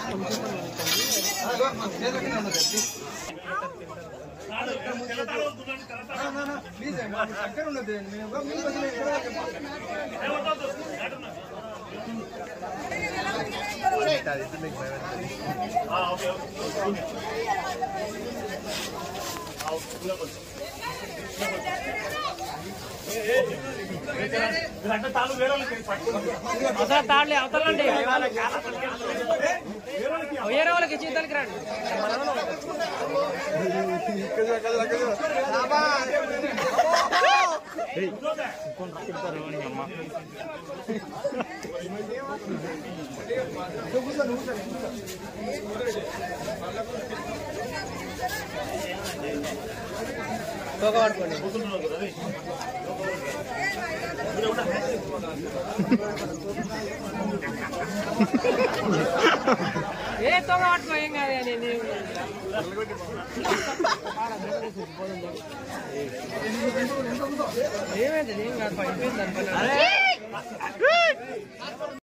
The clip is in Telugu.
అవసరం తాడలే అవతలండి వేరే వాళ్ళకి జీతాలకి రండి తోక పడుకోండి ఏ తోక పట్టుకో ఏం కాదు కానీ నేను ఏమైంది ఏం కాదు పడిపోయింది దానిపైన